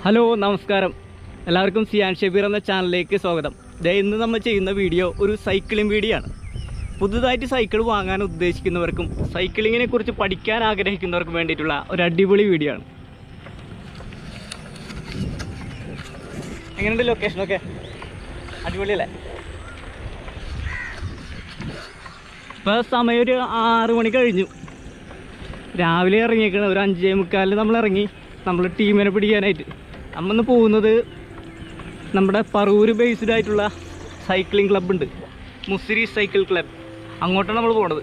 Hello നമസ്കാരം എല്ലാവർക്കും സിയാൻ ഷബീർ എന്ന ചാനലിലേക്ക് സ്വാഗതം ദേ ഇന്ന് നമ്മൾ ചെയ്യുന്ന വീഡിയോ ഒരു സൈക്ലിംഗ് വീഡിയോ ആണ് പുതുതായിട്ട് സൈക്കിൾ വാങ്ങാൻ ഉദ്ദേശിക്കുന്നവർക്കും സൈക്ലിങ്ങിനെ കുറിച്ച് പഠിക്കാൻ ആഗ്രഹിക്കുന്നവർക്കും വേണ്ടിയിട്ടുള്ള ഒരു അടിപൊളി വീഡിയോ ആണ് എങ്ങനെയുണ്ട് ലൊക്കേഷനൊക്കെ അടിപൊളിയല്ലേ ഇപ്പോൾ സമയം ഒരു ആറ് മണി കഴിഞ്ഞു രാവിലെ ഇറങ്ങിയേക്കണ ഒരു അഞ്ചേ മുക്കാലിന് നമ്മൾ ഇറങ്ങി നമ്മൾ ടീമിനെ പിടിക്കാനായിട്ട് നമ്മൾ ഇന്ന് പോകുന്നത് നമ്മുടെ പറവൂർ ബേസ്ഡ് ആയിട്ടുള്ള സൈക്ലിംഗ് ക്ലബ്ബ് ഉണ്ട് മുസിരി സൈക്കിൾ ക്ലബ് അങ്ങോട്ടാണ് നമ്മൾ പോണത്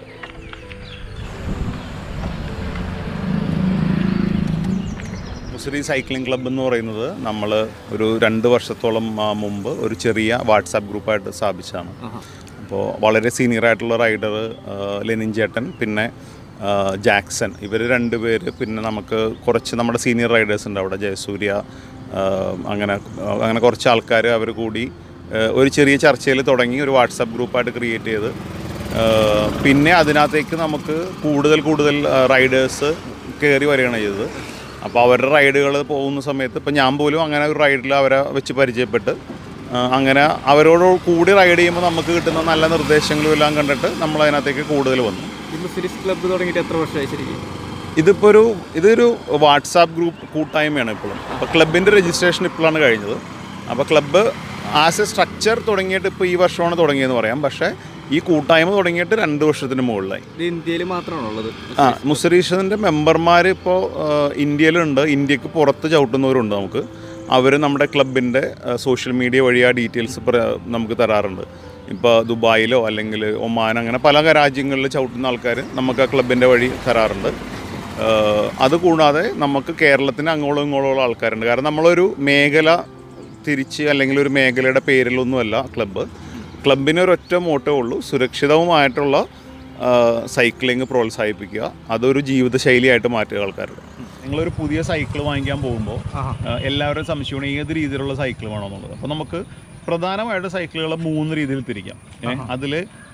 മുസിരി സൈക്ലിംഗ് ക്ലബ്ബ് എന്ന് പറയുന്നത് നമ്മൾ ഒരു രണ്ട് വർഷത്തോളം ആ, മുമ്പ് ഒരു ചെറിയ വാട്സാപ്പ് ഗ്രൂപ്പായിട്ട് സ്ഥാപിച്ചതാണ് അപ്പോൾ വളരെ സീനിയർ ആയിട്ടുള്ള റൈഡർ ലെനിൻ ചേട്ടൻ പിന്നെ ആ, ജാക്സൺ ഇവർ രണ്ടുപേര് പിന്നെ നമുക്ക് കുറച്ച് നമ്മുടെ സീനിയർ റൈഡേഴ്സ് ഉണ്ട് അവിടെ ജയസൂര്യ ആ, അങ്ങനെ അങ്ങനെ കുറച്ച് ആൾക്കാർ അവർ കൂടി ആ, ഒരു ചെറിയ ചർച്ചയിൽ തുടങ്ങി ഒരു വാട്സാപ്പ് ഗ്രൂപ്പായിട്ട് ക്രിയേറ്റ് ചെയ്ത് ആ, പിന്നെ അതിനകത്തേക്ക് നമുക്ക് കൂടുതൽ കൂടുതൽ റൈഡേഴ്സ് കയറി വരികയാണ് ചെയ്തത് അപ്പോൾ അവരുടെ റൈഡുകൾ പോകുന്ന സമയത്ത് ഇപ്പം ഞാൻ പോലും അങ്ങനെ ഒരു റൈഡിൽ അവരെ വെച്ച് പരിചയപ്പെട്ട് ആ, അങ്ങനെ അവരോട് കൂടി റൈഡ് ചെയ്യുമ്പോൾ നമുക്ക് കിട്ടുന്ന നല്ല നിർദ്ദേശങ്ങളും എല്ലാം കണ്ടിട്ട് നമ്മൾ അതിനകത്തേക്ക് കൂടുതൽ വന്നു ഈ മുസിരി ക്ലബ്ബ് തുടങ്ങിയിട്ട് എത്ര വർഷമായി ശരിക്കും ഇതിപ്പോൾ ഒരു ഇതൊരു വാട്സാപ്പ് ഗ്രൂപ്പ് കൂട്ടായ്മയാണ് ഇപ്പോഴും അപ്പോൾ ക്ലബിൻ്റെ രജിസ്ട്രേഷൻ ഇപ്പോഴാണ് കഴിഞ്ഞത് അപ്പോൾ ക്ലബ്ബ് ആസ് എ സ്ട്രക്ചർ തുടങ്ങിയിട്ട് ഇപ്പോൾ ഈ വർഷമാണ് തുടങ്ങിയെന്ന് പറയാം പക്ഷേ ഈ കൂട്ടായ്മ തുടങ്ങിയിട്ട് രണ്ട് വർഷത്തിന് മുകളിലായി ഇത് ഇന്ത്യയിൽ മാത്രമാണോ ഉള്ളത് ആ മുസറീഷൻ്റെ മെമ്പർമാർ ഇപ്പോൾ ഇന്ത്യയിലുണ്ട് ഇന്ത്യക്ക് പുറത്ത് ചവിട്ടുന്നവരുണ്ട് നമുക്ക് അവർ നമ്മുടെ ക്ലബിൻ്റെ സോഷ്യൽ മീഡിയ വഴി ആ ഡീറ്റെയിൽസ് നമുക്ക് തരാറുണ്ട് ഇപ്പോൾ ദുബായിലോ അല്ലെങ്കിൽ ഒമാൻ അങ്ങനെ പല രാജ്യങ്ങളിൽ ചവിട്ടുന്ന ആൾക്കാർ നമുക്ക് ആ ക്ലബിൻ്റെ വഴി തരാറുണ്ട് ആ, അതുകൂടാതെ നമുക്ക് കേരളത്തിന് അങ്ങോളം ഇങ്ങോളമുള്ള ആൾക്കാരുണ്ട് കാരണം നമ്മളൊരു മേഖല തിരിച്ച് അല്ലെങ്കിൽ ഒരു മേഖലയുടെ പേരിലൊന്നുമല്ല ക്ലബ്ബ് ക്ലബിന് ഒരൊറ്റ മോട്ടേ ഉള്ളൂ സുരക്ഷിതവുമായിട്ടുള്ള ആ, സൈക്ലിംഗ് പ്രോത്സാഹിപ്പിക്കുക അതൊരു ജീവിതശൈലിയായിട്ട് മാറ്റുക ആൾക്കാരുടെ നിങ്ങളൊരു പുതിയ സൈക്കിൾ വാങ്ങിക്കാൻ പോകുമ്പോൾ എല്ലാവരും സംശയമാണ് ഏത് രീതിയിലുള്ള സൈക്കിൾ വേണമെന്നുള്ളത് അപ്പോൾ നമുക്ക് പ്രധാനമായിട്ട് സൈക്കിളുകൾ മൂന്ന് രീതിയിൽ തിരിക്കാം അതിൽ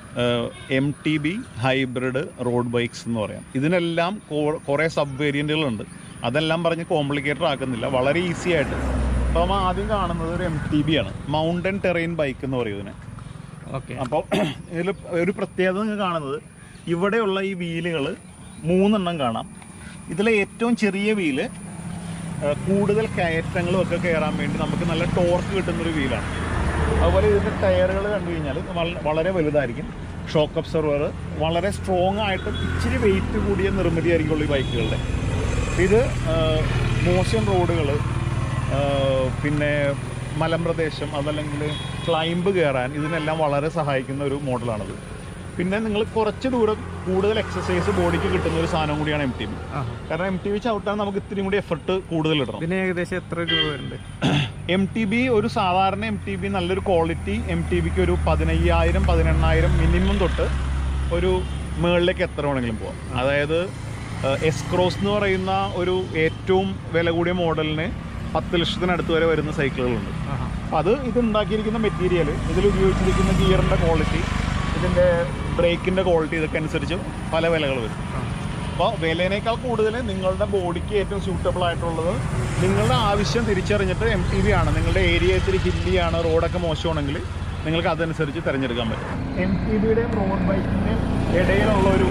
M T B hybrid road bikes എന്ന് പറയാം ഇതിനെല്ലാം കോ- കുറേ സബ് വേരിയൻറ്റുകളുണ്ട് അതെല്ലാം പറഞ്ഞ് കോംപ്ലിക്കേറ്റഡ് ആക്കുന്നില്ല വളരെ ഈസി ആയിട്ട് അപ്പോൾ നമ്മൾ ആദ്യം കാണുന്നത് ഒരു എം ടി ബി ആണ് മൗണ്ടൻ ടെറൈൻ ബൈക്ക് എന്ന് പറയും ഇതിനെ ഓക്കെ അപ്പോൾ ഇതിൽ ഒരു പ്രത്യേകത നിങ്ങൾ കാണുന്നത് ഇവിടെയുള്ള ഈ വീലുകൾ മൂന്നെണ്ണം കാണാം ഇതിലെ ഏറ്റവും ചെറിയ വീല് ഏഹ്, കൂടുതൽ കയറ്റങ്ങളും ഒക്കെ കയറാൻ വേണ്ടി നമുക്ക് നല്ല ടോർക്ക് കിട്ടുന്നൊരു വീലാണ് അതുപോലെ ഇതിൻ്റെ ടയറുകൾ കണ്ടു കഴിഞ്ഞാൽ വള- വളരെ വലുതായിരിക്കും ഷോക്ക് അബ്സർവർ വളരെ സ്ട്രോങ് ആയിട്ടും ഇച്ചിരി വെയിറ്റ് കൂടിയ നിർമ്മിതിയായിരിക്കുള്ളൂ ഈ ബൈക്കുകളുടെ ഇത് ഏഹ്, മോശം റോഡുകൾ പിന്നെ മലമ്പ്രദേശം അതല്ലെങ്കിൽ ക്ലൈംബ് കയറാൻ ഇതിനെല്ലാം വളരെ സഹായിക്കുന്ന ഒരു മോഡലാണത് പിന്നെ നിങ്ങൾ കുറച്ച് ദൂരം കൂടുതൽ എക്സസൈസ് ബോഡിക്ക് കിട്ടുന്ന ഒരു സാധനം കൂടിയാണ് എം ടി ബി കാരണം എം ടി ബി ചവിട്ടാൻ നമുക്ക് ഇത്തിരി കൂടി എഫർട്ട് കൂടുതൽ ഇടണം ഇതിന് ഏകദേശം എത്ര രൂപ വരുന്നുണ്ട് എം ടി ബി ഒരു സാധാരണ എം ടി ബി നല്ലൊരു ക്വാളിറ്റി എം ടി ബിക്ക് ഒരു പതിനയ്യായിരം പതിനെണ്ണായിരം മിനിമം തൊട്ട് ഒരു മുകളിലേക്ക് എത്ര വേണമെങ്കിലും പോവാം അതായത് എസ് ക്രോസ് എന്ന് പറയുന്ന ഒരു ഏറ്റവും വില കൂടിയ മോഡലിന് പത്ത് ലക്ഷത്തിനടുത്ത് വരെ വരുന്ന സൈക്കിളുകളുണ്ട് അപ്പം അത് ഇത് ഉണ്ടാക്കിയിരിക്കുന്ന മെറ്റീരിയൽ ഇതിൽ ഉപയോഗിച്ചിരിക്കുന്ന ഗിയറിൻ്റെ ക്വാളിറ്റി ഇതിൻ്റെ ബ്രേക്കിൻ്റെ ക്വാളിറ്റി ഇതൊക്കെ അനുസരിച്ച് പല വിലകൾ വരും അപ്പോൾ വിലയേക്കാൾ കൂടുതൽ നിങ്ങളുടെ ബോഡിക്ക് ഏറ്റവും സ്യൂട്ടബിൾ ആയിട്ടുള്ളത് നിങ്ങളുടെ ആവശ്യം തിരിച്ചറിഞ്ഞിട്ട് എം ടി വി ആണ് നിങ്ങളുടെ ഏരിയ ഇത്തിരി ഹില്ലിയാണ് റോഡൊക്കെ മോശമാണെങ്കിൽ നിങ്ങൾക്ക് അതനുസരിച്ച് തിരഞ്ഞെടുക്കാൻ പറ്റും എം ടി വിയുടെയും റോഡ് ബൈക്കിൻ്റെയും ഇടയിലുള്ള ഒരു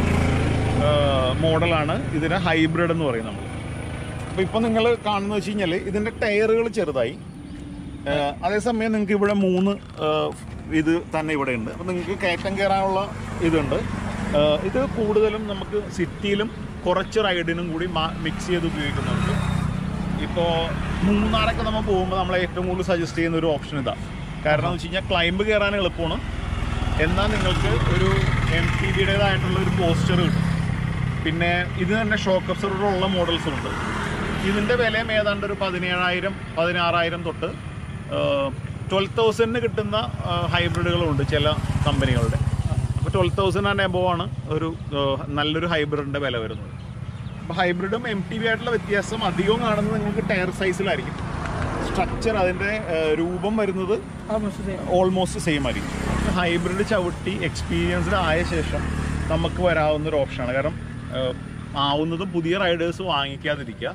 മോഡലാണ് ഇതിനെ ഹൈബ്രിഡ് എന്ന് പറയും നമ്മൾ അപ്പോൾ ഇപ്പോൾ നിങ്ങൾ കാണുന്നത് വെച്ച് കഴിഞ്ഞാൽ ഇതിൻ്റെ ടയറുകൾ ചെറുതായി ഏഹ് അതേസമയം നിങ്ങൾക്ക് ഇവിടെ മൂന്ന് ഏഹ് ഇത് തന്നെ ഇവിടെ ഉണ്ട് അപ്പോൾ നിങ്ങൾക്ക് കയറ്റം കയറാനുള്ള ഇതുണ്ട് ഏഹ് ഇത് കൂടുതലും നമുക്ക് സിറ്റിയിലും കുറച്ച് റൈഡിനും കൂടി മിക്സ് ചെയ്ത് ഉപയോഗിക്കുന്നുണ്ട് ഇപ്പോൾ മൂന്നാറൊക്കെ നമ്മൾ പോകുമ്പോൾ നമ്മൾ ഏറ്റവും കൂടുതൽ സജസ്റ്റ് ചെയ്യുന്ന ഒരു ഓപ്ഷൻ ഇതാ കാരണം എന്ന് വെച്ച് കഴിഞ്ഞാൽ ക്ലൈംബ് കയറാൻ എളുപ്പമാണ് എന്നാൽ നിങ്ങൾക്ക് ഒരു എം ടി ബിയുടേതായിട്ടുള്ള ഒരു പോസ്റ്റർ കിട്ടും പിന്നെ ഇത് തന്നെ ഷോക്ക് അബ്സർവർ ഉള്ള മോഡൽസും ഉണ്ട് ഇതിൻ്റെ വിലയും ഏതാണ്ട് ഒരു പതിനേഴായിരം പതിനാറായിരം തൊട്ട് ട്വൽവ് തൗസൻഡിന് കിട്ടുന്ന ഹൈബ്രിഡുകളുണ്ട് ചില കമ്പനികളുടെ അപ്പോൾ ട്വൽവ് തൗസൻഡ് ആൻഡ് എബോ ആണ് ഒരു ആ, നല്ലൊരു ഹൈബ്രിഡിൻ്റെ വില വരുന്നത് അപ്പോൾ ഹൈബ്രിഡും എം ടി വി ആയിട്ടുള്ള വ്യത്യാസം അധികവും കാണുന്നത് നിങ്ങൾക്ക് ടയർ സൈസിലായിരിക്കും സ്ട്രക്ചർ അതിൻ്റെ ആ, രൂപം വരുന്നത് ഓൾമോസ്റ്റ് സെയിം ആയിരിക്കും ഹൈബ്രിഡ് ചവിട്ടി എക്സ്പീരിയൻസ്ഡ് ആയ ശേഷം നമുക്ക് വരാവുന്ന ഒരു ഓപ്ഷനാണ് കാരണം ഏഹ്, ആവുന്നതും പുതിയ റൈഡേഴ്സ് വാങ്ങിക്കാതിരിക്കുക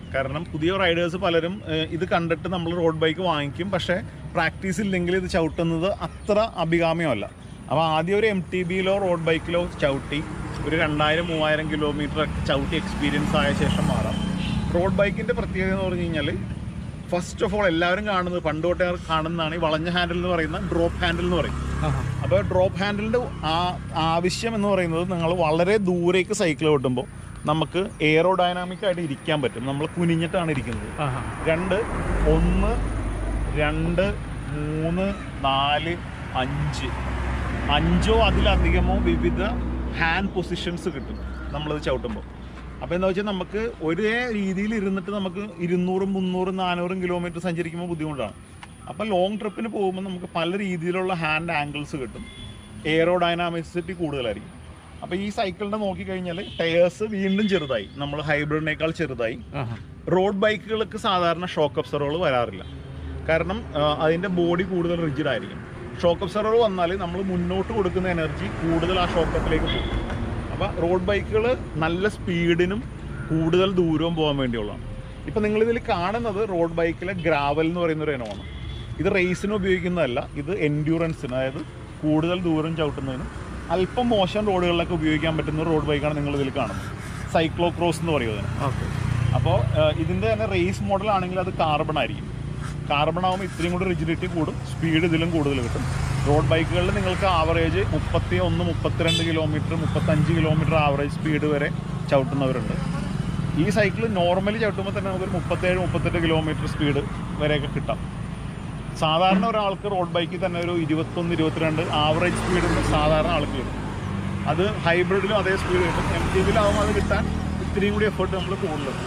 കാരണം പുതിയ റൈഡേഴ്സ് പലരും ഏഹ്, ഇത് കണ്ടിട്ട് നമ്മൾ റോഡ് ബൈക്ക് വാങ്ങിക്കും പക്ഷേ പ്രാക്ടീസ് ഇല്ലെങ്കിൽ ഇത് ചവിട്ടുന്നത് അത്ര അഭികാമ്യമല്ല അപ്പോൾ ആദ്യം ഒരു എം ടി ബിയിലോ റോഡ് ബൈക്കിലോ ചവിട്ടി ഒരു രണ്ടായിരം മൂവായിരം കിലോമീറ്റർ ചവിട്ടി എക്സ്പീരിയൻസ് ആയ ശേഷം മാറാം റോഡ് ബൈക്കിൻ്റെ പ്രത്യേകത എന്ന് പറഞ്ഞു കഴിഞ്ഞാൽ ഫസ്റ്റ് ഓഫ് ഓൾ എല്ലാവരും കാണുന്നത് പണ്ട് തൊട്ടേ കാണുന്നതാണ് ഈ വളഞ്ഞ ഹാൻഡിൽ എന്ന് പറയുന്ന ഡ്രോപ്പ് ഹാൻഡിൽ എന്ന് പറയും അപ്പോൾ ഡ്രോപ്പ് ഹാൻഡിലിൻ്റെ ആ ആവശ്യം എന്ന് പറയുന്നത് നിങ്ങൾ വളരെ ദൂരേക്ക് സൈക്കിൾ ഓട്ടുമ്പോൾ നമുക്ക് എയറോ ഡൈനാമിക് ആയിട്ട് ഇരിക്കാൻ പറ്റും നമ്മൾ കുനിഞ്ഞിട്ടാണ് ഇരിക്കുന്നത് രണ്ട് ഒന്ന് രണ്ട് മൂന്ന് നാല് അഞ്ച് അഞ്ചോ അതിലധികമോ വിവിധ ഹാൻഡ് പൊസിഷൻസ് കിട്ടും നമ്മളിത് ചവിട്ടുമ്പോൾ അപ്പോൾ എന്താ വെച്ചാൽ നമുക്ക് ഒരേ രീതിയിൽ ഇരുന്നിട്ട് നമുക്ക് ഇരുന്നൂറും മുന്നൂറും നാനൂറും കിലോമീറ്റർ സഞ്ചരിക്കുമ്പോൾ ബുദ്ധിമുട്ടാണ് അപ്പോൾ ലോങ് ട്രിപ്പിന് പോകുമ്പോൾ നമുക്ക് പല രീതിയിലുള്ള ഹാൻഡ് ആംഗിൾസ് കിട്ടും എയറോ ഡൈനാമിസിറ്റി കൂടുതലായിരിക്കും അപ്പോൾ ഈ സൈക്കിളിൻ്റെ നോക്കിക്കഴിഞ്ഞാൽ ടയേഴ്സ് വീണ്ടും ചെറുതായി നമ്മൾ ഹൈബ്രിഡിനേക്കാൾ ചെറുതായി റോഡ് ബൈക്കുകൾക്ക് സാധാരണ ഷോക്ക് അബ്സറുകൾ വരാറില്ല കാരണം ആ, അതിൻ്റെ ബോഡി കൂടുതൽ റിജിഡ് ആയിരിക്കും ഷോക്ക് അബ്സർവർ വന്നാൽ നമ്മൾ മുന്നോട്ട് കൊടുക്കുന്ന എനർജി കൂടുതൽ ആ ഷോക്കപ്പിലേക്ക് പോകും അപ്പോൾ റോഡ് ബൈക്കുകൾ നല്ല സ്പീഡിനും കൂടുതൽ ദൂരവും പോകാൻ വേണ്ടിയുള്ളതാണ് ഇപ്പം നിങ്ങളിതിൽ കാണുന്നത് റോഡ് ബൈക്കിലെ ഗ്രാവൽ എന്ന് പറയുന്ന ഒരു ഇനമാണ് ഇത് റേസിന് ഉപയോഗിക്കുന്നതല്ല ഇത് എൻഡ്യൂറൻസിന് അതായത് കൂടുതൽ ദൂരം ചവിട്ടുന്നതിനും അല്പം മോശം റോഡുകളിലൊക്കെ ഉപയോഗിക്കാൻ പറ്റുന്ന ഒരു റോഡ് ബൈക്കാണ് നിങ്ങൾ ഇതിൽ കാണുന്നത് സൈക്ലോ ക്രോസ് എന്ന് പറയുന്നത് ഓക്കെ അപ്പോൾ ഇതിൻ്റെ തന്നെ റേസ് മോഡൽ ആണെങ്കിൽ അത് കാർബൺ ആയിരിക്കും കാർബൺ ആകുമ്പോൾ ഇത്രയും കൂടി റിജിഡിറ്റി കൂടും സ്പീഡ് ഇതിലും കൂടുതൽ കിട്ടും റോഡ് ബൈക്കുകളിൽ നിങ്ങൾക്ക് ആവറേജ് മുപ്പത്തി ഒന്ന് മുപ്പത്തിരണ്ട് കിലോമീറ്റർ മുപ്പത്തഞ്ച് കിലോമീറ്റർ ആവറേജ് സ്പീഡ് വരെ ചവിട്ടുന്നവരുണ്ട് ഈ സൈക്കിൾ നോർമലി ചവിട്ടുമ്പോൾ തന്നെ നമുക്കൊരു മുപ്പത്തേഴ് മുപ്പത്തെട്ട് കിലോമീറ്റർ സ്പീഡ് വരെയൊക്കെ കിട്ടാം സാധാരണ ഒരാൾക്ക് റോഡ് ബൈക്കിൽ തന്നെ ഒരു ഇരുപത്തൊന്ന് ഇരുപത്തിരണ്ട് ആവറേജ് സ്പീഡ് സാധാരണ ആൾക്ക് കിട്ടും അത് ഹൈബ്രിഡിലും അതേ സ്പീഡ് കിട്ടും എം ടി വിയിലാവുമ്പോൾ അത് കിട്ടാൻ ഇത്രയും കൂടി എഫേർട്ട് നമ്മൾ കൂടുതൽ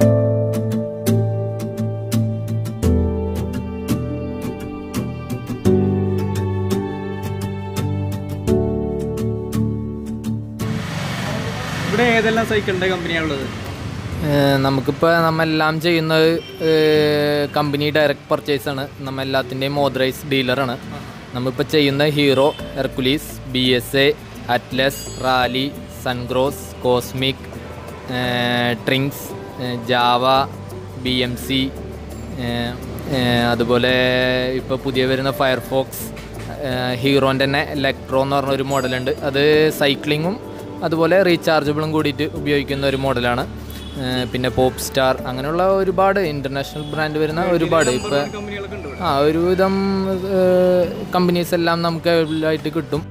ഇവിടെ ഏതെല്ലാം സൈക്കിളിന്റെ കമ്പനിയാണുള്ളത് നമുക്കിപ്പോൾ നമ്മെല്ലാം ചെയ്യുന്നത് ഏഹ്, കമ്പനി ഡയറക്റ്റ് പർച്ചേസ് ആണ് നമ്മ എല്ലാത്തിൻ്റെയും ഓതറൈസ് ഡീലറാണ് നമ്മളിപ്പോൾ ചെയ്യുന്ന Hero Hercules B S A Atlas Raleigh Suncross Cosmic Trinx Java B M C അതുപോലെ ഇപ്പോൾ പുതിയ വരുന്ന ഫയർഫോക്സ് ഹീറോൻ്റെ തന്നെ ഇലക്ട്രോ എന്ന് പറഞ്ഞ ഒരു മോഡലുണ്ട് അത് സൈക്ലിങ്ങും അതുപോലെ റീചാർജബിളും കൂടിയിട്ട് ഉപയോഗിക്കുന്ന ഒരു മോഡലാണ് ഏഹ് പിന്നെ പോപ്പ് സ്റ്റാർ അങ്ങനെയുള്ള ഒരുപാട് ഇൻ്റർനാഷണൽ ബ്രാൻഡ് വരുന്ന ഒരുപാട് ഇപ്പോൾ കമ്പനികളൊക്കെ ഉണ്ട് ഇവിടെ ആ ഒരുവിധം കമ്പനീസ് എല്ലാം നമുക്ക് അവൈലബിൾ ആയിട്ട് കിട്ടും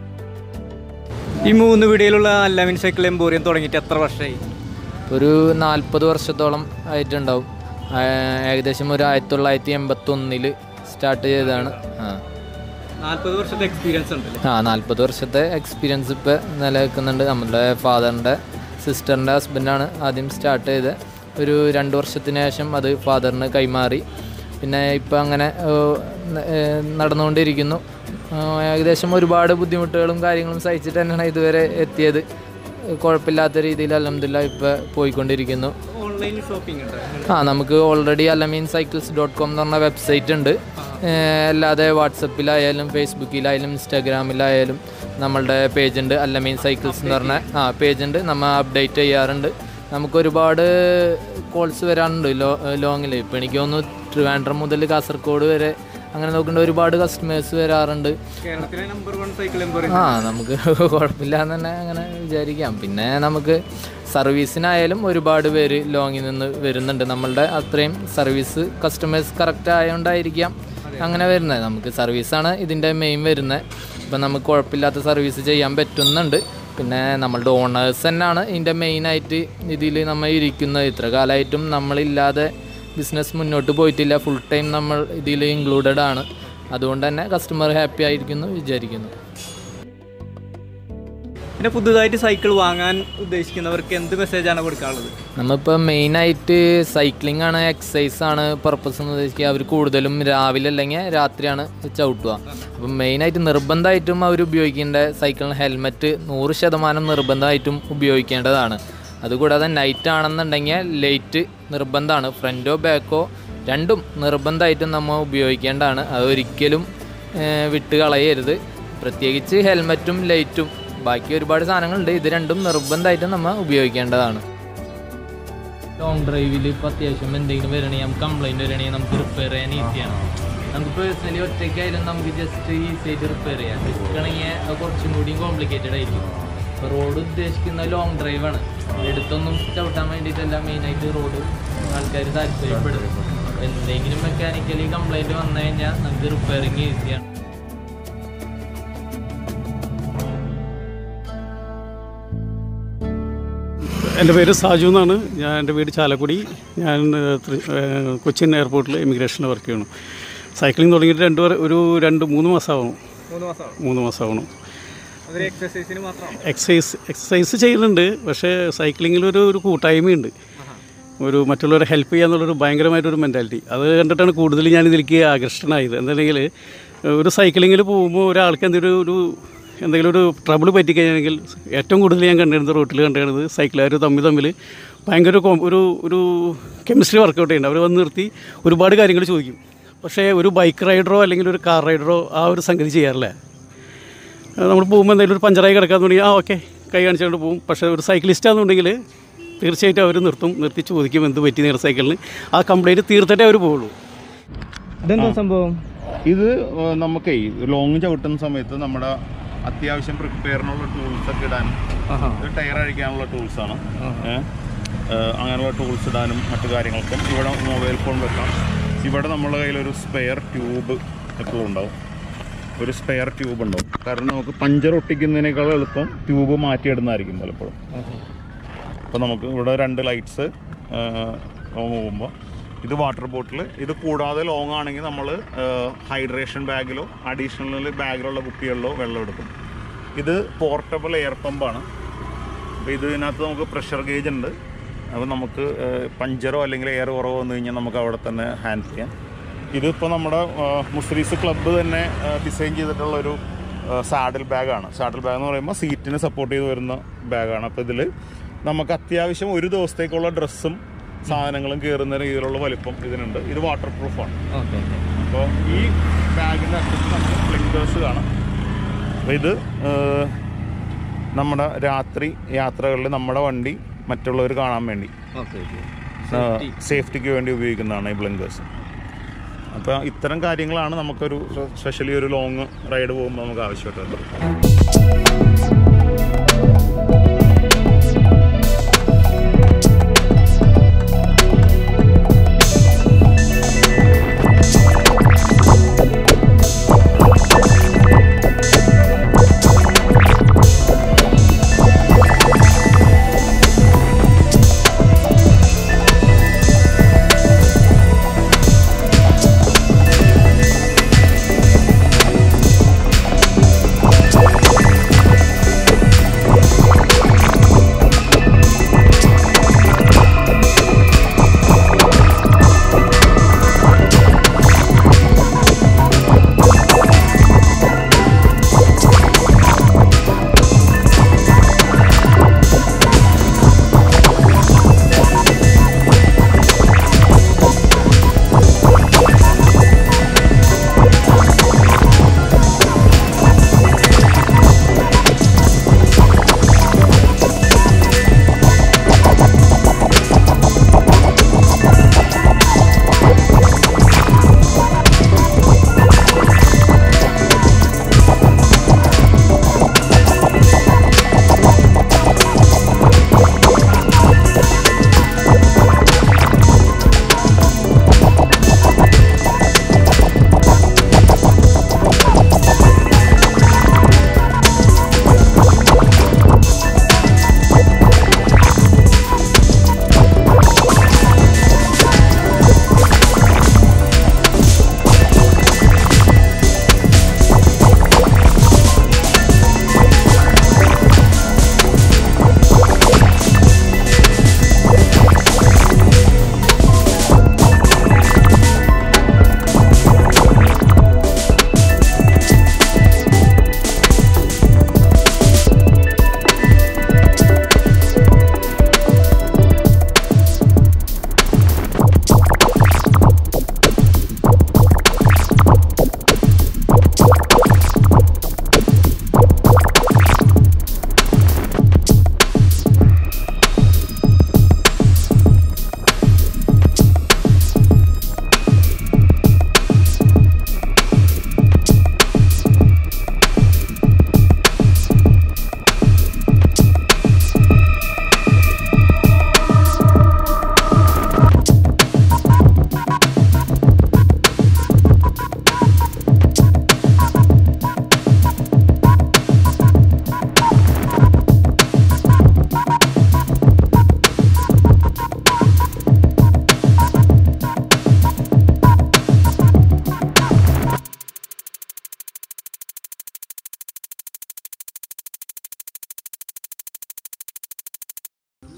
ഈ മൂന്ന് വീടിലുള്ള അല്ലാമിൻ സൈക്കിൾ എംപോറിയം തുടങ്ങിയിട്ട് എത്ര വർഷമായി ഒരു നാൽപ്പത് വർഷത്തോളം ആയിട്ടുണ്ടാവും ആ, ഏകദേശം ഒരു ആയിരത്തി തൊള്ളായിരത്തി എൺപത്തൊന്നിൽ സ്റ്റാർട്ട് ചെയ്തതാണ് ആ നാൽപ്പത് വർഷത്തെ എക്സ്പീരിയൻസ് ഉണ്ടല്ലേ ആ നാൽപ്പത് വർഷത്തെ എക്സ്പീരിയൻസ് ഇപ്പോൾ നിലനിൽക്കുന്നുണ്ട് നമ്മുടെ ഫാദറിൻ്റെ സിസ്റ്ററിൻ്റെ ഹസ്ബൻഡാണ് ആദ്യം സ്റ്റാർട്ട് ചെയ്തത് ഒരു രണ്ട് വർഷത്തിന് ശേഷം അത് ഫാദറിന് കൈമാറി പിന്നെ ഇപ്പം അങ്ങനെ ഏഹ്, ന- ഏഹ്, നടന്നുകൊണ്ടിരിക്കുന്നു ഏഹ്, ഏകദേശം ഒരുപാട് ബുദ്ധിമുട്ടുകളും കാര്യങ്ങളും സഹിച്ചിട്ട് തന്നെയാണ് ഇതുവരെ എത്തിയത് കുഴപ്പമില്ലാത്ത രീതിയിൽ അലഹമില്ല ഇപ്പോൾ പോയിക്കൊണ്ടിരിക്കുന്നു ഓൺലൈൻ ഷോപ്പിംഗ് ഉണ്ട് ആ നമുക്ക് already Alameen cycles dot com എന്ന് പറഞ്ഞ വെബ്സൈറ്റ് ഉണ്ട് ഏഹ് അല്ലാതെ വാട്സപ്പിലായാലും ഫേസ്ബുക്കിലായാലും ഇൻസ്റ്റാഗ്രാമിലായാലും നമ്മളുടെ പേജ് ഉണ്ട് അല്ലമീൻ സൈക്കിൾസ് എന്ന് പറഞ്ഞ ആ പേജ് ഉണ്ട് നമ്മൾ അപ്ഡേറ്റ് ചെയ്യാറുണ്ട് നമുക്ക് ഒരുപാട് കോൾസ് വരാറുണ്ട് ലോ ലോങ്ങിൽ ഇപ്പം എനിക്ക് തോന്നുന്നു ട്രിവാൻഡ്രം മുതൽ കാസർഗോഡ് വരെ അങ്ങനെ നോക്കേണ്ട ഒരുപാട് കസ്റ്റമേഴ്സ് വരാറുണ്ട് കേരളത്തിലെ നമ്പർ വൺ സൈക്കിൾ എംപോറിയം ആ നമുക്ക് കുഴപ്പമില്ല എന്ന് തന്നെ അങ്ങനെ വിചാരിക്കാം പിന്നെ നമുക്ക് സർവീസിനായാലും ഒരുപാട് പേര് ലോങ്ങിൽ നിന്ന് വരുന്നുണ്ട് നമ്മളുടെ അത്രയും സർവീസ് കസ്റ്റമേഴ്സ് കറക്റ്റ് ആയതുകൊണ്ടായിരിക്കാം അങ്ങനെ വരുന്നത് നമുക്ക് സർവീസാണ് ഇതിൻ്റെ മെയിൻ വരുന്നത് ഇപ്പം നമുക്ക് കുഴപ്പമില്ലാത്ത സർവീസ് ചെയ്യാൻ പറ്റുന്നുണ്ട് പിന്നെ നമ്മളുടെ ഓണേഴ്സ് തന്നെയാണ് ഇതിൻ്റെ മെയിനായിട്ട് ഇതിൽ നമ്മൾ ഇരിക്കുന്നത് ഇത്ര കാലമായിട്ടും നമ്മളില്ലാതെ ബിസിനസ് മുന്നോട്ട് പോയിട്ടില്ല ഫുൾ ടൈം നമ്മൾ ഇതിൽ ഇൻക്ലൂഡഡ് ആണ് അതുകൊണ്ട് തന്നെ കസ്റ്റമർ ഹാപ്പി ആയിരിക്കുന്നു വിചാരിക്കുന്നു പിന്നെ പുതുതായിട്ട് സൈക്കിൾ വാങ്ങാൻ ഉദ്ദേശിക്കുന്നവർക്ക് എന്ത് മെസ്സേജാണ് കൊടുക്കാനുള്ളത് നമ്മളിപ്പോൾ മെയിനായിട്ട് സൈക്ലിംഗ് ആണ് എക്സസൈസ് ആണ് പർപ്പസ് എന്ന് ഉദ്ദേശിക്കുക അവർ കൂടുതലും രാവിലെ അല്ലെങ്കിൽ രാത്രിയാണ് ചവിട്ടുക അപ്പം മെയിനായിട്ട് നിർബന്ധമായിട്ടും അവർ ഉപയോഗിക്കേണ്ട സൈക്കിളിന് ഹെൽമെറ്റ് നൂറ് ശതമാനം നിർബന്ധമായിട്ടും ഉപയോഗിക്കേണ്ടതാണ് അതുകൂടാതെ നൈറ്റ് ആണെന്നുണ്ടെങ്കിൽ ലൈറ്റ് നിർബന്ധമാണ് ഫ്രണ്ടോ ബാക്കോ രണ്ടും നിർബന്ധമായിട്ടും നമ്മൾ ഉപയോഗിക്കേണ്ടതാണ് അതൊരിക്കലും ഏഹ്, വിട്ട് കളയരുത് പ്രത്യേകിച്ച് ഹെൽമെറ്റും ലൈറ്റും ബാക്കി ഒരുപാട് സാധനങ്ങളുണ്ട് ഇത് രണ്ടും നിർബന്ധമായിട്ടും നമ്മൾ ഉപയോഗിക്കേണ്ടതാണ് ലോങ് ഡ്രൈവിൽ ഇപ്പോൾ അത്യാവശ്യം എന്തെങ്കിലും വരണമെങ്കിൽ നമുക്ക് കംപ്ലൈൻറ്റ് വരണമെങ്കിൽ നമുക്ക് റിപ്പയർ ചെയ്യാൻ ഈസിയാണ് നമുക്ക് പേഴ്സണലി ഒറ്റയ്ക്കായാലും നമുക്ക് ജസ്റ്റ് ഈസി ആയിട്ട് റിപ്പയർ ചെയ്യാം ഡിസ്കാണെങ്കിൽ അത് കുറച്ചും കൂടി കോംപ്ലിക്കേറ്റഡ് ആയിരിക്കും ഇപ്പോൾ റോഡ് ഉദ്ദേശിക്കുന്ന ലോങ് ഡ്രൈവാണ് എടുത്തൊന്നും ചവിട്ടാൻ വേണ്ടിയിട്ടല്ല മെയിനായിട്ട് റോഡ് ആൾക്കാർ താല്പര്യപ്പെടും എന്തെങ്കിലും മെക്കാനിക്കലി കംപ്ലൈൻറ്റ് വന്നു കഴിഞ്ഞാൽ നമുക്ക് റിപ്പയറിങ് ഈസിയാണ് എൻ്റെ പേര് സാജു എന്നാണ് ഞാൻ എൻ്റെ വീട് ചാലക്കുടി ഞാൻ ഏഹ്, തൃ- ഏഹ്, കൊച്ചിൻ എയർപോർട്ടിൽ ഇമിഗ്രേഷനിൽ വർക്ക് ചെയ്യണം സൈക്ലിംഗ് തുടങ്ങിയിട്ട് രണ്ട് വർ- ഒരു രണ്ട് മൂന്ന് മാസമാവണം മൂന്ന് മാസമാണ് മൂന്ന് മാസമാവണം അതൊരു എക്സസൈസിന് മാത്രമാണ് എക്സസൈസ് എക്സസൈസ് ചെയ്യുന്നുണ്ട് പക്ഷേ സൈക്ലിങ്ങിലൊരു ഒരു കൂട്ടായ്മയുണ്ട് ഒരു മറ്റുള്ളവരെ ഹെൽപ്പ് ചെയ്യാന്നുള്ളൊരു ഭയങ്കരമായിട്ടൊരു മെൻറ്റാലിറ്റി അത് കണ്ടിട്ടാണ് കൂടുതൽ ഞാൻ ഇതിലേക്ക് ആകർഷ്ടനായത് എന്താണെങ്കിൽ ഒരു സൈക്ലിങ്ങിൽ പോകുമ്പോൾ ഒരാൾക്ക് എന്തെങ്കിലും ഒരു എന്തെങ്കിലും ഒരു ട്രബിൾ പറ്റിക്കഴിഞ്ഞാൽ ഏറ്റവും കൂടുതൽ ഞാൻ കണ്ടിരുന്നത് റോട്ടിൽ കണ്ടിരുന്നത് സൈക്കിളുകാർ തമ്മിൽ തമ്മിൽ ഭയങ്കര ഒരു കോം- ഒരു ഒരു കെമിസ്ട്രി വർക്കൗട്ട് ചെയ്യുന്നുണ്ട് അവർ വന്ന് നിർത്തി ഒരുപാട് കാര്യങ്ങൾ ചോദിക്കും പക്ഷേ ഒരു ബൈക്ക് റൈഡറോ അല്ലെങ്കിൽ ഒരു കാർ റൈഡറോ ആ ഒരു സംഗതി ചെയ്യാറില്ല നമ്മൾ പോകുമ്പോൾ എന്തെങ്കിലും ഒരു പഞ്ചറായി കിടക്കാന്നുണ്ടെങ്കിൽ ആ ഓക്കെ കൈ കാണിച്ചുകൊണ്ട് പോകും പക്ഷേ ഒരു സൈക്ലിസ്റ്റാണെന്നുണ്ടെങ്കിൽ തീർച്ചയായിട്ടും അവർ നിർത്തും നിർത്തി ചോദിക്കും എന്ത് പറ്റി നിങ്ങളുടെ സൈക്കിളിന് ആ കംപ്ലൈൻറ്റ് തീർത്തിട്ടേ അവർ പോവുള്ളൂ ഇതെന്താ സംഭവം ഇത് ഏഹ്, നമുക്കേ ലോങ് ചവിട്ടുന്ന സമയത്ത് നമ്മുടെ അത്യാവശ്യം പ്രിപ്പയറിനുള്ള ടൂൾസ് ഒക്കെ ഇടാനും ആഹാ ഇത് ടയർ അഴിക്കാനുള്ള ടൂൾസാണ് അങ്ങനെയുള്ള ടൂൾസ് ഇടാനും മറ്റു കാര്യങ്ങൾക്കും ഇവിടെ മൊബൈൽ ഫോൺ വെക്കാം ഇവിടെ നമ്മുടെ കയ്യിലൊരു സ്പെയർ ട്യൂബ് എപ്പോഴും ഉണ്ടാവും ഒരു സ്പെയർ ട്യൂബ് ഉണ്ടാവും കാരണം നമുക്ക് പഞ്ചർ ഒട്ടിക്കുന്നതിനേക്കാൾ എളുപ്പം ട്യൂബ് മാറ്റിയിടുന്നതായിരിക്കും പലപ്പോഴും അപ്പോൾ നമുക്ക് ഇവിടെ രണ്ട് ലൈറ്റ്സ് പോകുമ്പോൾ ഇത് വാട്ടർ ബോട്ടിൽ ഇത് കൂടാതെ ലോങ് ആണെങ്കിൽ നമ്മൾ ഹൈഡ്രേഷൻ ബാഗിലോ അഡീഷണൽ ബാഗിലുള്ള കുപ്പികളിലോ വെള്ളം എടുക്കും ഇത് പോർട്ടബിൾ എയർ പമ്പാണ് അപ്പോൾ ഇതിനകത്ത് നമുക്ക് പ്രഷർ ഗേജ് ഉണ്ട് അപ്പോൾ നമുക്ക് ഏഹ്, പഞ്ചറോ അല്ലെങ്കിൽ എയർ കുറവോ വന്നു കഴിഞ്ഞാൽ നമുക്ക് അവിടെ തന്നെ ഹാൻഡിൽ ചെയ്യാം ഇതിപ്പോൾ നമ്മുടെ ഏഹ്, മുസ്രീസ് ക്ലബ്ബ് തന്നെ ഡിസൈൻ ചെയ്തിട്ടുള്ളൊരു സാഡിൽ ബാഗാണ് സാഡിൽ ബാഗ് എന്ന് പറയുമ്പോൾ സീറ്റിന് സപ്പോർട്ട് ചെയ്ത് വരുന്ന ബാഗാണ് അപ്പോൾ ഇതിൽ നമുക്ക് അത്യാവശ്യം ഒരു ദിവസത്തേക്കുള്ള ഡ്രസ്സും സാധനങ്ങളും കയറുന്ന രീതിയിലുള്ള വലിപ്പം ഇതിനുണ്ട് ഇത് വാട്ടർ പ്രൂഫാണ് ഓക്കെ അപ്പോൾ ഈ ബാഗിൻ്റെ അറ്റത്ത് നമുക്ക് ഫ്ലിങ്കേഴ്സ് കാണാം അപ്പോൾ ഇത് ഏഹ്, നമ്മുടെ രാത്രി യാത്രകളിൽ നമ്മുടെ വണ്ടി മറ്റുള്ളവർ കാണാൻ വേണ്ടി ഓക്കെ ഓക്കെ സേഫ്റ്റിക്ക് വേണ്ടി ഉപയോഗിക്കുന്നതാണ് ഈ ബ്ലിങ്കേഴ്സ് അപ്പോൾ ഇത്തരം കാര്യങ്ങളാണ് നമുക്കൊരു സ്പെഷ്യലി ഒരു ലോങ് റൈഡ് പോകുമ്പോൾ നമുക്ക് ആവശ്യമായിട്ടുള്ളത്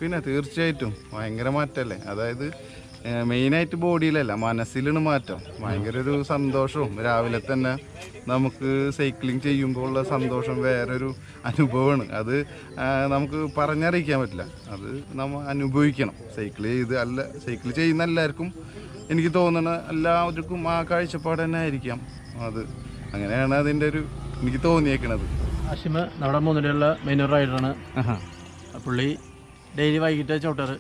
പിന്നെ തീർച്ചയായിട്ടും ഭയങ്കര മാറ്റമല്ലേ അതായത് മെയിനായിട്ട് ബോഡിയിലല്ല മനസ്സിലാണ് മാറ്റം ഭയങ്കര ഒരു സന്തോഷവും രാവിലെ തന്നെ നമുക്ക് സൈക്ലിംഗ് ചെയ്യുമ്പോൾ ഉള്ള സന്തോഷം വേറൊരു അനുഭവമാണ് അത് ആ, നമുക്ക് പറഞ്ഞറിയിക്കാൻ പറ്റില്ല അത് നമ്മൾ അനുഭവിക്കണം സൈക്കിൾ ചെയ്ത് അല്ല സൈക്കിൾ ചെയ്യുന്ന എല്ലാവർക്കും എനിക്ക് തോന്നുന്ന എല്ലാവർക്കും ആ കാഴ്ചപ്പാട് തന്നെ ആയിരിക്കാം അത് അങ്ങനെയാണ് അതിൻ്റെ ഒരു എനിക്ക് തോന്നിയേക്കണത് ആഷിമ് നമ്മുടെ മുന്നിലുള്ള മെയിൻ റൈഡറാണ് ആഹാ. പുള്ളി ഡെയിലി വൈകിട്ട് ചവിട്ടാറ്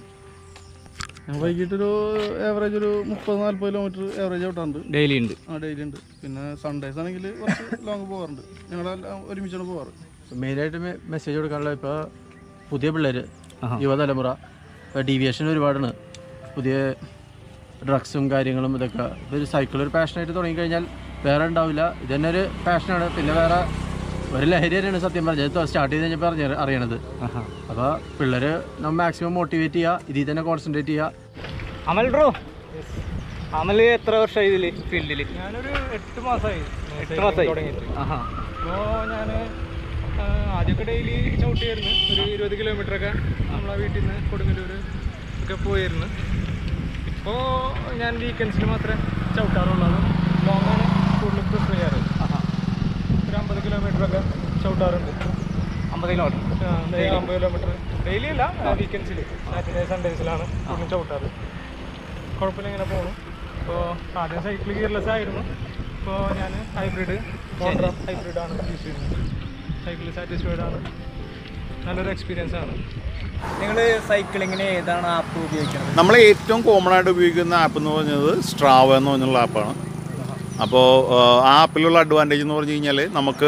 വൈകിട്ടൊരു ആവറേജ് ഒരു മുപ്പത് നാൽപ്പത് കിലോമീറ്റർ ആവറേജ് ചവിട്ടാറുണ്ട് ഡെയിലി ഉണ്ട് ആ ഡെയിലി ഉണ്ട് പിന്നെ സൺഡേസ് ആണെങ്കിൽ കുറച്ച് ലോങ് പോകാറുണ്ട് ഞങ്ങളെല്ലാം ഒരുമിച്ചാണ് പോകാറ് മെയിനായിട്ട് മെസ്സേജ് കൊടുക്കാനുള്ള ഇപ്പോൾ പുതിയ പിള്ളേർ ആഹാ. യുവതലമുറ ഇപ്പോൾ ഡീവിയേഷൻ ഒരുപാടാണ് പുതിയ ഡ്രഗ്സും കാര്യങ്ങളും ഇതൊക്കെ ഇപ്പോൾ ഒരു സൈക്കിൾ ഒരു പാഷനായിട്ട് തുടങ്ങിക്കഴിഞ്ഞാൽ വേറെ ഉണ്ടാവില്ല ഇത് തന്നെ ഒരു പാഷനാണ് പിന്നെ വേറെ ഒരു ലഹരി തന്നെയാണ് സത്യം പറഞ്ഞത് സ്റ്റാർട്ട് ചെയ്ത് കഴിഞ്ഞപ്പോൾ അറിഞ്ഞ അറിയണത് ആഹാ. അപ്പോൾ പിള്ളേർ നമ്മൾ മാക്സിമം മോട്ടിവേറ്റ് ചെയ്യുക ഇതിൽ തന്നെ കോൺസെൻട്രേറ്റ് ചെയ്യുക അമൽ ബ്രോ അമൽ എത്ര വർഷമായി ഇതില് ഫീൽഡിൽ ഞാനൊരു എട്ട് മാസമായി എട്ട് മാസമായി തുടങ്ങിയിട്ട് ആഹാ അപ്പോൾ ഞാൻ ആദ്യമൊക്കെ ഡെയിലി ചവിട്ടിയായിരുന്നു ഒരു ഇരുപത് കിലോമീറ്റർ ഒക്കെ നമ്മളെ വീട്ടിൽ നിന്ന് കൊടുങ്ങല്ലൂർ ഒക്കെ പോയിരുന്നു ഇപ്പോൾ ഞാൻ വീക്കെൻഡ്സിൽ മാത്രമേ ചവിട്ടാറുള്ളൂ ലോങ് ആണ് കൂടുതൽ പ്രിഫർ ചെയ്യാറ് ഒരു അമ്പത് കിലോമീറ്റർ ഒക്കെ ചവിട്ടാറുണ്ട് അമ്പത് കിലോമീറ്റർ ആ, അമ്പത് കിലോമീറ്റർ ഡെയിലി അല്ല വീക്കെൻഡ്സിൽ സാറ്റർഡേ സൺഡേസിലാണ് കൂടുതൽ ചവിട്ടാറ് കുഴപ്പമില്ല ഇങ്ങനെ പോകണം ഇപ്പോൾ ആദ്യം സൈക്കിൾ ഗിയർലെസ് ആയിരുന്നു ഇപ്പോൾ ഞാൻ ഹൈബ്രിഡ് മോട്ടർ ഹൈബ്രിഡ് ആണ് യൂസ് ചെയ്യുന്നത് സൈക്കിൾ സാറ്റിസ്ഫൈഡ് ആണ് നല്ലൊരു എക്സ്പീരിയൻസ് ആണ് നിങ്ങൾ സൈക്ലിങ്ങിന് ഏതാണ് ആപ്പ് ഉപയോഗിക്കുന്നത് നമ്മൾ ഏറ്റവും കോമൺ ആയിട്ട് ഉപയോഗിക്കുന്ന ആപ്പ് എന്ന് പറഞ്ഞത് സ്ട്രാവ എന്ന് പറഞ്ഞുള്ള ആപ്പാണ് അപ്പോൾ ആ ആപ്പിലുള്ള അഡ്വാൻറ്റേജ് എന്ന് പറഞ്ഞു കഴിഞ്ഞാൽ നമുക്ക്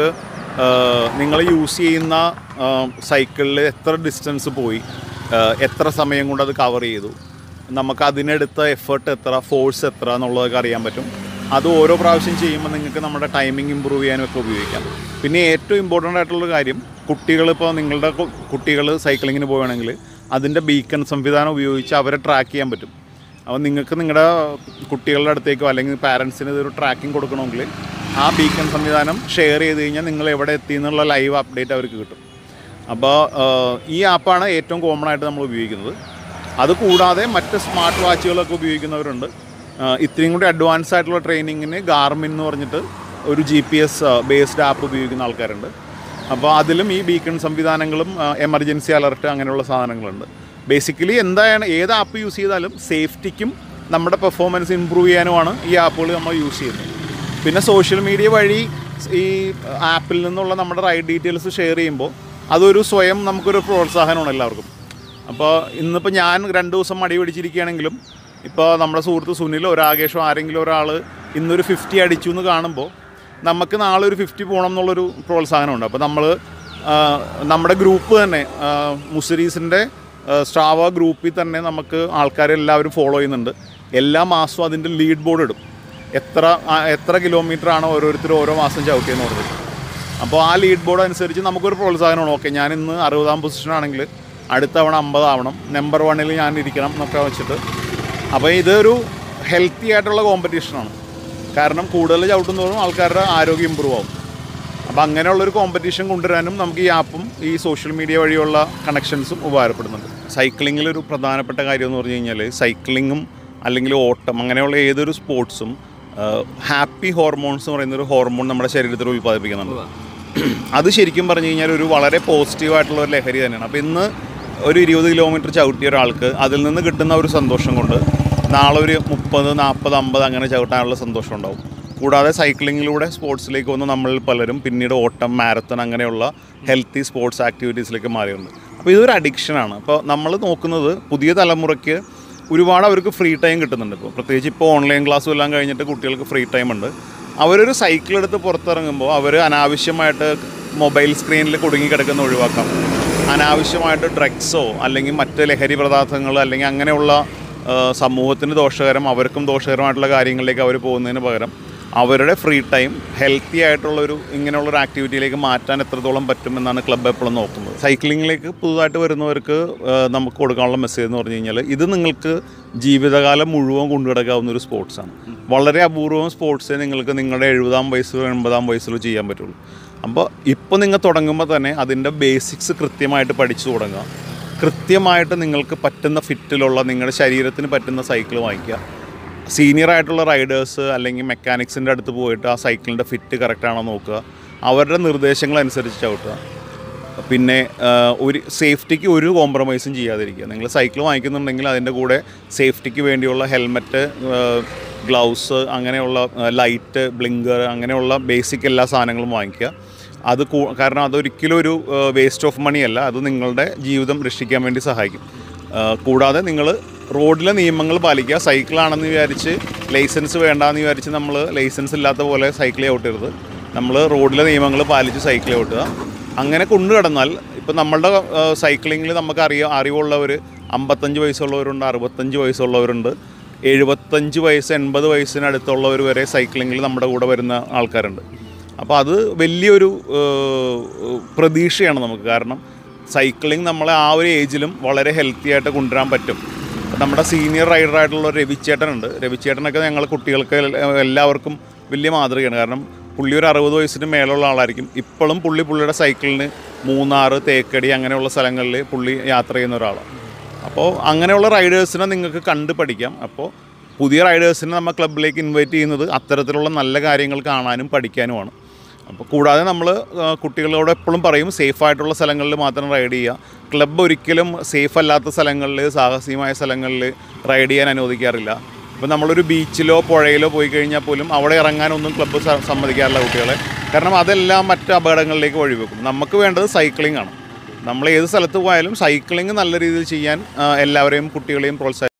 നിങ്ങൾ യൂസ് ചെയ്യുന്ന സൈക്കിളിൽ എത്ര ഡിസ്റ്റൻസ് പോയി ആ, എത്ര സമയം കൊണ്ട് അത് കവർ ചെയ്തു നമുക്ക് അതിനെടുത്ത എഫേർട്ട് എത്ര ഫോഴ്സ് എത്ര എന്നുള്ളതൊക്കെ അറിയാൻ പറ്റും അത് ഓരോ പ്രാവശ്യം ചെയ്യുമ്പോൾ നിങ്ങൾക്ക് നമ്മുടെ ടൈമിംഗ് ഇമ്പ്രൂവ് ചെയ്യാനും ഒക്കെ ഉപയോഗിക്കാം പിന്നെ ഏറ്റവും ഇമ്പോർട്ടൻ്റ് ആയിട്ടുള്ള കാര്യം കുട്ടികൾ ഇപ്പോൾ നിങ്ങളുടെ കുട്ടികൾ സൈക്ലിങ്ങിന് പോവുകയാണെങ്കിൽ അതിൻ്റെ ബീക്കൺ സംവിധാനം ഉപയോഗിച്ച് അവരെ ട്രാക്ക് ചെയ്യാൻ പറ്റും അപ്പോൾ നിങ്ങൾക്ക് നിങ്ങളുടെ കുട്ടികളുടെ അടുത്തേക്കോ അല്ലെങ്കിൽ പാരൻസിന് ഇതൊരു ട്രാക്കിംഗ് കൊടുക്കണമെങ്കിൽ ആ ബീക്കൺ സംവിധാനം ഷെയർ ചെയ്ത് കഴിഞ്ഞാൽ നിങ്ങൾ എവിടെ എത്തി എന്നുള്ള ലൈവ് അപ്ഡേറ്റ് അവർക്ക് കിട്ടും അപ്പോൾ ഈ ആപ്പാണ് ഏറ്റവും കോമൺ ആയിട്ട് നമ്മൾ ഉപയോഗിക്കുന്നത് അത് കൂടാതെ മറ്റ് സ്മാർട്ട് വാച്ചുകളൊക്കെ ഉപയോഗിക്കുന്നവരുണ്ട് ആ, ഇത്രയും കൂടി അഡ്വാൻസ് ആയിട്ടുള്ള ട്രെയിനിങ്ങിന് ഗാർമിൻ എന്ന് പറഞ്ഞിട്ട് ഒരു G P S based app ഉപയോഗിക്കുന്ന ആൾക്കാരുണ്ട് അപ്പോൾ അതിലും ഈ ബീക്കൺ സംവിധാനങ്ങളും എമർജൻസി അലർട്ട് അങ്ങനെയുള്ള സാധനങ്ങളുണ്ട് ബേസിക്കലി എന്താണ് ഏത് ആപ്പ് യൂസ് ചെയ്താലും സേഫ്റ്റിക്കും നമ്മുടെ പെർഫോമൻസ് ഇമ്പ്രൂവ് ചെയ്യാനുമാണ് ഈ ആപ്പുകൾ നമ്മൾ യൂസ് ചെയ്യുന്നത് പിന്നെ സോഷ്യൽ മീഡിയ വഴി ഈ ആപ്പിൽ നിന്നുള്ള നമ്മുടെ റൈഡ് ഡീറ്റെയിൽസ് ഷെയർ ചെയ്യുമ്പോൾ അതൊരു സ്വയം നമുക്കൊരു പ്രോത്സാഹനമാണ് എല്ലാവർക്കും അപ്പോൾ ഇന്നിപ്പോൾ ഞാൻ രണ്ട് ദിവസം മടി പിടിച്ചിരിക്കുകയാണെങ്കിലും ഇപ്പോൾ നമ്മുടെ സുഹൃത്ത് സുനിലോ രാകേഷോ ആരെങ്കിലും ഒരാൾ ഇന്നൊരു ഫിഫ്റ്റി അടിച്ചു എന്ന് കാണുമ്പോൾ നമുക്ക് നാളെ ഒരു ഫിഫ്റ്റി പോകണം എന്നുള്ളൊരു പ്രോത്സാഹനമുണ്ട് അപ്പോൾ നമ്മൾ നമ്മുടെ ഗ്രൂപ്പ് തന്നെ ആ, മുസരീസിൻ്റെ സ്ട്രാവ ഗ്രൂപ്പിൽ തന്നെ നമുക്ക് ആൾക്കാരെല്ലാവരും ഫോളോ ചെയ്യുന്നുണ്ട് എല്ലാ മാസവും അതിൻ്റെ ലീഡ് ബോർഡ് ഇടും എത്ര ആ, എത്ര കിലോമീറ്റർ ആണ് ഓരോരുത്തർ ഓരോ മാസം ചവിട്ടിയെന്ന് പറഞ്ഞിട്ട് അപ്പോൾ ആ ലീഡ് ബോർഡ് അനുസരിച്ച് നമുക്കൊരു പ്രോത്സാഹനമാണ് ഓക്കെ ഞാൻ ഇന്ന് അറുപതാം പൊസിഷൻ ആണെങ്കിൽ അടുത്ത തവണ അമ്പതാവണം നമ്പർ വണ്ണിൽ ഞാൻ ഇരിക്കണം എന്നൊക്കെ വെച്ചിട്ട് അപ്പോൾ ഇതൊരു ഹെൽത്തി ആയിട്ടുള്ള കോമ്പറ്റീഷനാണ് കാരണം കൂടുതൽ ചവിട്ടുന്നതോറും ആൾക്കാരുടെ ആരോഗ്യം ഇമ്പ്രൂവ് ആവും അപ്പോൾ അങ്ങനെയുള്ളൊരു കോമ്പറ്റീഷൻ കൊണ്ടുവരാനും നമുക്ക് ഈ ആപ്പും ഈ സോഷ്യൽ മീഡിയ വഴിയുള്ള കണക്ഷൻസും ഉപകാരപ്പെടുന്നുണ്ട് സൈക്ലിങ്ങിൽ ഒരു പ്രധാനപ്പെട്ട കാര്യം എന്ന് പറഞ്ഞു കഴിഞ്ഞാൽ സൈക്ലിങ്ങും അല്ലെങ്കിൽ ഓട്ടം അങ്ങനെയുള്ള ഏതൊരു സ്പോർട്സും ഹാപ്പി ഹോർമോൺസ് എന്ന് പറയുന്ന ഒരു ഹോർമോൺ നമ്മുടെ ശരീരത്തിൽ ഉൽപ്പാദിപ്പിക്കുന്നുണ്ട് അത് ശരിക്കും പറഞ്ഞു കഴിഞ്ഞാൽ ഒരു വളരെ പോസിറ്റീവായിട്ടുള്ള ഒരു ലഹരി തന്നെയാണ് അപ്പോൾ ഇന്ന് ഒരു ഇരുപത് കിലോമീറ്റർ ചവിട്ടിയ ഒരാൾക്ക് അതിൽ നിന്ന് കിട്ടുന്ന ഒരു സന്തോഷം കൊണ്ട് നാളെ ഒരു മുപ്പത് നാൽപ്പത് അമ്പത് അങ്ങനെ ചവിട്ടാനുള്ള സന്തോഷം ഉണ്ടാവും കൂടാതെ സൈക്ലിങ്ങിലൂടെ സ്പോർട്സിലേക്ക് വന്ന് നമ്മൾ പലരും പിന്നീട് ഓട്ടം മാരത്തൺ അങ്ങനെയുള്ള ഹെൽത്തി സ്പോർട്സ് ആക്ടിവിറ്റീസിലേക്ക് മാറിയിട്ടുണ്ട് അപ്പോൾ ഇതൊരു അഡിക്ഷനാണ് അപ്പോൾ നമ്മൾ നോക്കുന്നത് പുതിയ തലമുറയ്ക്ക് ഒരുപാട് അവർക്ക് ഫ്രീ ടൈം കിട്ടുന്നുണ്ട് ഇപ്പോൾ പ്രത്യേകിച്ച് ഇപ്പോൾ ഓൺലൈൻ ക്ലാസ്സും എല്ലാം കഴിഞ്ഞിട്ട് കുട്ടികൾക്ക് ഫ്രീ ടൈം ഉണ്ട് അവരൊരു സൈക്കിൾ എടുത്ത് പുറത്തിറങ്ങുമ്പോൾ അവർ അനാവശ്യമായിട്ട് മൊബൈൽ സ്ക്രീനിൽ കുടുങ്ങി കിടക്കുന്ന ഒഴിവാക്കാം അനാവശ്യമായിട്ട് ഡ്രഗ്സോ അല്ലെങ്കിൽ മറ്റ് ലഹരി പദാർത്ഥങ്ങൾ അല്ലെങ്കിൽ അങ്ങനെയുള്ള ആ, സമൂഹത്തിന് ദോഷകരം അവർക്കും ദോഷകരമായിട്ടുള്ള കാര്യങ്ങളിലേക്ക് അവർ പോകുന്നതിന് പകരം അവരുടെ ഫ്രീ ടൈം ഹെൽത്തി ആയിട്ടുള്ളൊരു ഇങ്ങനെയുള്ളൊരു ആക്ടിവിറ്റിയിലേക്ക് മാറ്റാൻ എത്രത്തോളം പറ്റുമെന്നാണ് ക്ലബ്ബ് എപ്പോഴും നോക്കുന്നത് സൈക്ലിങ്ങിലേക്ക് പുതുതായിട്ട് വരുന്നവർക്ക് ആ, നമുക്ക് കൊടുക്കാനുള്ള മെസ്സേജ് എന്ന് പറഞ്ഞു കഴിഞ്ഞാൽ ഇത് നിങ്ങൾക്ക് ജീവിതകാലം മുഴുവൻ കൊണ്ടുകിടക്കാവുന്ന ഒരു സ്പോർട്സാണ് വളരെ അപൂർവം സ്പോർട്സേ നിങ്ങൾക്ക് നിങ്ങളുടെ എഴുപതാം വയസ്സിലോ എൺപതാം വയസ്സിലോ ചെയ്യാൻ പറ്റുള്ളൂ അപ്പോൾ ഇപ്പോൾ നിങ്ങൾ തുടങ്ങുമ്പോൾ തന്നെ അതിൻ്റെ ബേസിക്സ് കൃത്യമായിട്ട് പഠിച്ചു തുടങ്ങുക കൃത്യമായിട്ട് നിങ്ങൾക്ക് പറ്റുന്ന ഫിറ്റിലുള്ള നിങ്ങളുടെ ശരീരത്തിന് പറ്റുന്ന സൈക്കിൾ വാങ്ങിക്കുക സീനിയർ ആയിട്ടുള്ള റൈഡേഴ്സ് അല്ലെങ്കിൽ മെക്കാനിക്സിൻ്റെ അടുത്ത് പോയിട്ട് ആ സൈക്കിളിൻ്റെ ഫിറ്റ് കറക്റ്റാണോ നോക്കുക അവരുടെ നിർദ്ദേശങ്ങൾ അനുസരിച്ച് ചവിട്ടുക പിന്നെ ആ, ഒരു സേഫ്റ്റിക്ക് ഒരു കോംപ്രമൈസും ചെയ്യാതിരിക്കുക നിങ്ങൾ സൈക്കിൾ വാങ്ങിക്കുന്നുണ്ടെങ്കിൽ അതിൻ്റെ കൂടെ സേഫ്റ്റിക്ക് വേണ്ടിയുള്ള ഹെൽമെറ്റ് ഗ്ലൗസ് അങ്ങനെയുള്ള ലൈറ്റ് ബ്ലിങ്കർ അങ്ങനെയുള്ള ബേസിക് എല്ലാ സാധനങ്ങളും വാങ്ങിക്കുക അത് കൂ- കാരണം അതൊരിക്കലും ഒരു വേസ്റ്റ് ഓഫ് മണി അല്ല അത് നിങ്ങളുടെ ജീവിതം രക്ഷിക്കാൻ വേണ്ടി സഹായിക്കും ആ, കൂടാതെ നിങ്ങൾ റോഡിലെ നിയമങ്ങൾ പാലിക്കുക സൈക്കിളാണെന്ന് വിചാരിച്ച് ലൈസൻസ് വേണ്ടാന്ന് വിചാരിച്ച് നമ്മൾ ലൈസൻസ് ഇല്ലാത്ത പോലെ സൈക്കിൾ ചവിട്ടരുത് നമ്മൾ റോഡിലെ നിയമങ്ങൾ പാലിച്ച് സൈക്കിൾ ചവിട്ടുക അങ്ങനെ കൊണ്ടു കിടന്നാൽ ഇപ്പം നമ്മളുടെ സൈക്ലിങ്ങിൽ നമുക്ക് അറിയാം അറിവുള്ളവർ അമ്പത്തഞ്ച് വയസ്സുള്ളവരുണ്ട് അറുപത്തഞ്ച് വയസ്സുള്ളവരുണ്ട് എഴുപത്തഞ്ച് വയസ്സ് എൺപത് വയസ്സിനടുത്തുള്ളവർ വരെ സൈക്ലിങ്ങിൽ നമ്മുടെ കൂടെ വരുന്ന ആൾക്കാരുണ്ട് അപ്പോൾ അത് വലിയൊരു ഏഹ്, പ്രതീക്ഷയാണ് നമുക്ക് കാരണം സൈക്ലിംഗ് നമ്മളെ ആ ഒരു ഏജിലും വളരെ ഹെൽത്തി ആയിട്ട് കൊണ്ടുവരാൻ പറ്റും നമ്മുടെ സീനിയർ റൈഡറായിട്ടുള്ള ഒരു രവിച്ചേട്ടനുണ്ട് രവിച്ചേട്ടനൊക്കെ ഞങ്ങൾ കുട്ടികൾക്ക് എൽ- എല്ലാവർക്കും വലിയ മാതൃകയാണ് കാരണം പുള്ളി ഒരു അറുപത് വയസ്സിന് മേലുള്ള ആളായിരിക്കും ഇപ്പോഴും പുള്ളി പുള്ളിയുടെ സൈക്കിളിന് മൂന്നാർ തേക്കടി അങ്ങനെയുള്ള സ്ഥലങ്ങളിൽ പുള്ളി യാത്ര ചെയ്യുന്ന ഒരാളാണ് അപ്പോൾ അങ്ങനെയുള്ള റൈഡേഴ്സിനെ നിങ്ങൾക്ക് കണ്ട് പഠിക്കാം അപ്പോൾ പുതിയ റൈഡേഴ്സിനെ നമ്മൾ ക്ലബിലേക്ക് ഇൻവൈറ്റ് ചെയ്യുന്നത് അത്തരത്തിലുള്ള നല്ല കാര്യങ്ങൾ കാണാനും പഠിക്കാനുമാണ് അപ്പോൾ കൂടാതെ നമ്മൾ കുട്ടികളോട് എപ്പോഴും പറയും സേഫ് ആയിട്ടുള്ള സ്ഥലങ്ങളിൽ മാത്രം റൈഡ് ചെയ്യുക ക്ലബ്ബ് ഒരിക്കലും സേഫ് അല്ലാത്ത സ്ഥലങ്ങളിൽ സാഹസികമായ സ്ഥലങ്ങളിൽ റൈഡ് ചെയ്യാൻ അനുവദിക്കാറില്ല ഇപ്പോൾ നമ്മളൊരു ബീച്ചിലോ പുഴയിലോ പോയി കഴിഞ്ഞാൽ പോലും അവിടെ ഇറങ്ങാനൊന്നും ക്ലബ്ബ് സ- സമ്മതിക്കാറില്ല കുട്ടികളെ കാരണം അതെല്ലാം മറ്റ് അപകടങ്ങളിലേക്ക് വഴിവെക്കും നമുക്ക് വേണ്ടത് സൈക്ലിംഗ് ആണ് നമ്മൾ ഏത് സ്ഥലത്ത് പോയാലും സൈക്ലിംഗ് നല്ല രീതിയിൽ ചെയ്യാൻ ആ, എല്ലാവരെയും കുട്ടികളെയും പ്രോത്സാഹിപ്പിക്കും